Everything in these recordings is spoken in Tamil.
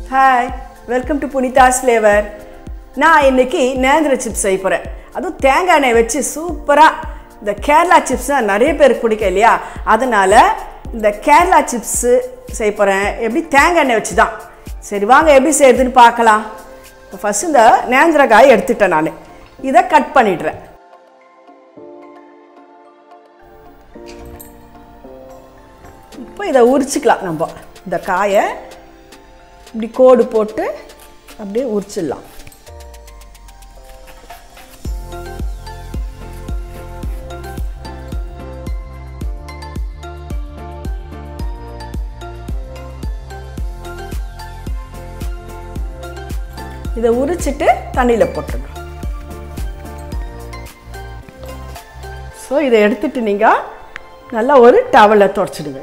hi welcome to Punitha's flavour நான் இன்னைக்கு நேந்திர சிப்ஸ் செய்ய போகிறேன் அதுவும் தேங்காய் எண்ணெய் வச்சு சூப்பராக இந்த கேரளா சிப்ஸ் தான் நிறைய பேருக்கு பிடிக்கும் இல்லையா அதனால் இந்த கேரளா சிப்ஸு செய்ய போகிறேன் எப்படி தேங்காய் எண்ணெய் வச்சு தான் சரி வாங்க எப்படி செய்யறதுன்னு பார்க்கலாம் இப்போ ஃபஸ்ட் இந்த நேந்திரக்காய் எடுத்துட்டேன் நான் இதை கட் பண்ணிடுறேன் இப்போ இதை உரிச்சிக்கலாம் நம்ம இந்த காயை இப்படி கோடு போட்டு அப்படியே உரிச்சிடலாம் இதை உரிச்சிட்டு தண்ணியில் போட்டுருங்க ஸோ இதை எடுத்துட்டு நீங்கள் நல்லா ஒரு டவலை தொடச்சிடுங்க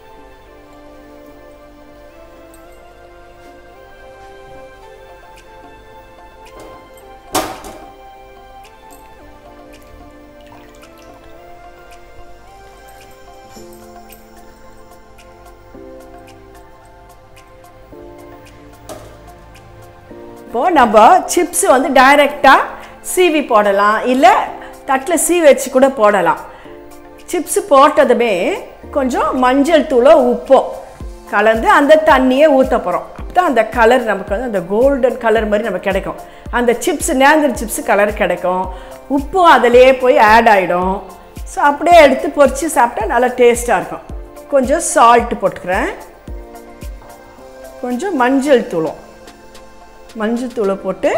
இப்போது நம்ம சிப்ஸ் வந்து டைரெக்டாக சீவி போடலாம் இல்லை தட்டில் சீவி வச்சு கூட போடலாம் சிப்ஸ் போட்டதுமே கொஞ்சம் மஞ்சள் தூளோ உப்போ கலந்து அந்த தண்ணியை ஊற்ற போகிறோம் தான் அந்த கலர் நமக்கு வந்து அந்த கோல்டன் கலர் மாதிரி நமக்கு கிடைக்கும் அந்த சிப்ஸ் நேந்திர சிப்ஸ் கலர் கிடைக்கும் உப்பும் அதிலே போய் ஆட் ஆகிடும் ஸோ அப்படியே எடுத்து பொரித்து சாப்பிட்டா நல்லா டேஸ்ட்டாக இருக்கும் கொஞ்சம் சால்ட் போட்டுக்கிறேன் கொஞ்சம் மஞ்சள் தூளும் மஞ்சள் தூளை போட்டு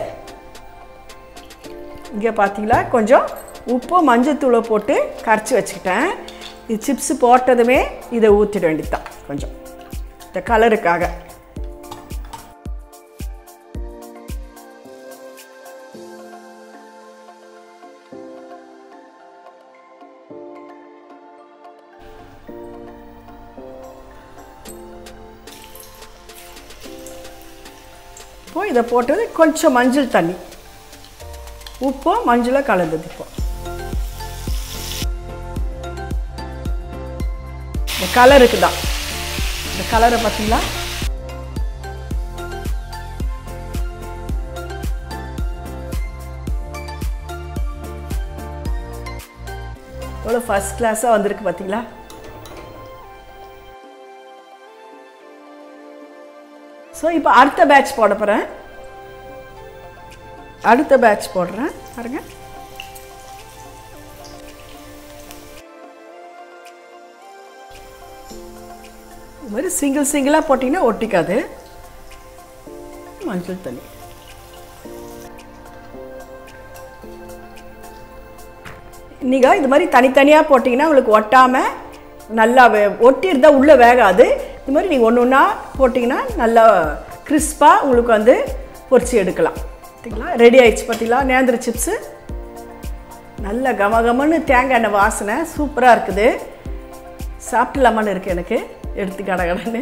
இங்கே பார்த்தீங்களா கொஞ்சம் உப்பு மஞ்சள் தூளை போட்டு கரைச்சி வச்சுக்கிட்டேன் இது சிப்ஸ் போட்டதுமே இதை ஊற்றிட வேண்டியதுதான் கொஞ்சம் இந்த கலருக்காக இப்போ இதை போட்டது கொஞ்சம் மஞ்சள் தண்ணி உப்போ மஞ்சளோ கலந்தது இப்போ இந்த கலருக்கு தான் இந்த கலரை பார்த்தீங்களா எவ்வளோ ஃபஸ்ட் கிளாஸாக வந்திருக்கு பார்த்தீங்களா ஸோ இப்போ அடுத்த பேட்ச் போட போகிறேன் அடுத்த பேட்ச் போடுறேன் பாருங்க இது மாதிரி சிங்கிள் சிங்கிளாக போட்டிங்கன்னா ஒட்டிக்காது மஞ்சள் தண்ணி நீங்கள் இது மாதிரி தனித்தனியாக போட்டிங்கன்னா உங்களுக்கு ஒட்டாமல் நல்லா வே ஒட்டியிருந்தால் உள்ளே வேகாது இது மாதிரி நீங்கள் ஒன்று ஒன்றா போட்டிங்கன்னா நல்லா கிறிஸ்பாக உங்களுக்கு வந்து பொரிச்சு எடுக்கலாம் பார்த்தீங்களா ரெடி ஆயிடுச்சு பார்த்தீங்களா நேந்திர சிப்ஸு நல்ல கம கமன்னு தேங்காய் எண்ணெய் வாசனை சூப்பராக இருக்குது சாப்பிடலாமான்னு இருக்குது எனக்கு எடுத்து கட கடன்னு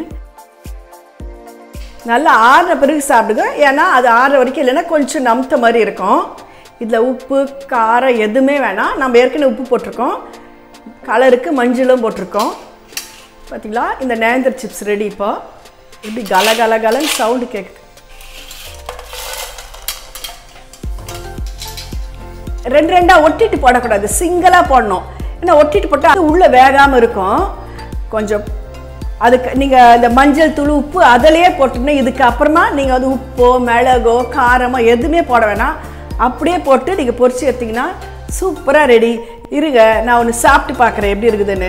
நல்லா ஆறுன பிறகு சாப்பிடுங்க ஏன்னா அது ஆறுற வரைக்கும் இல்லைன்னா கொஞ்சம் நம்த்த மாதிரி இருக்கும் இதில் உப்பு காரம் எதுவுமே வேணாம் நம்ம ஏற்கனவே உப்பு போட்டிருக்கோம் கலருக்கு மஞ்சளும் போட்டிருக்கோம் பார்த்தீங்களா இந்த நேந்திர சிப்ஸ் ரெடி இப்போ இப்படி கல கல கலன்னு சவுண்டு கேட்குது ரெண்டு ரெண்டாக ஒட்டிட்டு போடக்கூடாது சிங்கிளாக போடணும் ஏன்னா ஒட்டிட்டு போட்டால் அது உள்ளே வேகாமல் இருக்கும் கொஞ்சம் அதுக்கு நீங்கள் இந்த மஞ்சள் தூள் உப்பு அதிலேயே போட்டுனா இதுக்கு அப்புறமா நீங்கள் வந்து உப்போ மிளகோ காரமோ எதுவுமே போட வேணாம் அப்படியே போட்டு நீங்கள் பொரிச்சு எடுத்தீங்கன்னா சூப்பராக ரெடி இருங்க நான் ஒன்று சாப்பிட்டு பார்க்குறேன் எப்படி இருக்குதுன்னு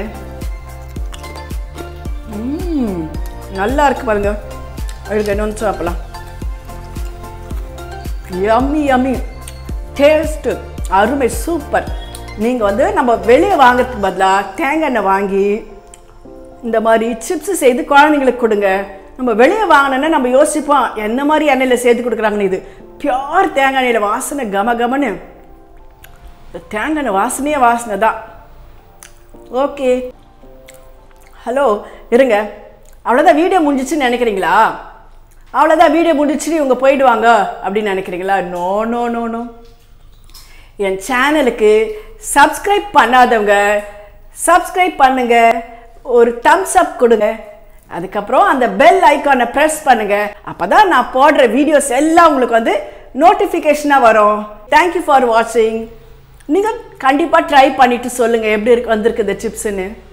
ம் நல்லா இருக்கு பாருங்க இருங்க இன்னொன்று சாப்பிடலாம் யம்மி யம்மி டேஸ்ட்டு அருமை சூப்பர் நீங்கள் வந்து நம்ம வெளியே வாங்குறதுக்கு பதிலாக தேங்காய் எண்ணெய் வாங்கி இந்த மாதிரி சிப்ஸ் செய்து குழந்தைங்களுக்கு கொடுங்க நம்ம வெளியே வாங்கினோன்னா நம்ம யோசிப்போம் என்ன மாதிரி எண்ணெயில் சேர்த்து கொடுக்குறாங்கன்னு இது பியோர் தேங்காய் எண்ணெயில் வாசனை கம கமன்னு இந்த தேங்காய் எண்ணெய் வாசனையே வாசனை தான் ஓகே ஹலோ இருங்க அவ்வளோதான் வீடியோ முடிஞ்சிச்சுன்னு நினைக்கிறீங்களா அவ்வளோதான் வீடியோ முடிஞ்சிச்சு இவங்க போயிடுவாங்க அப்படின்னு நினைக்கிறீங்களா நோ நோ நோ நோ என் சேனலுக்கு சப்ஸ்கிரைப் பண்ணாதவங்க சப்ஸ்கிரைப் பண்ணுங்க ஒரு தம்ஸ் அப் கொடுங்க அதுக்கப்புறம் அந்த பெல் ஐக்கானை ப்ரெஸ் பண்ணுங்க அப்பதான் நான் போடுற வீடியோஸ் எல்லாம் உங்களுக்கு வந்து நோட்டிஃபிகேஷனாக வரும் தேங்க்யூ ஃபார் வாட்சிங் நீங்கள் கண்டிப்பாக ட்ரை பண்ணிட்டு சொல்லுங்கள் எப்படி இருக்கு வந்திருக்கு இந்த சிப்ஸ்ன்னு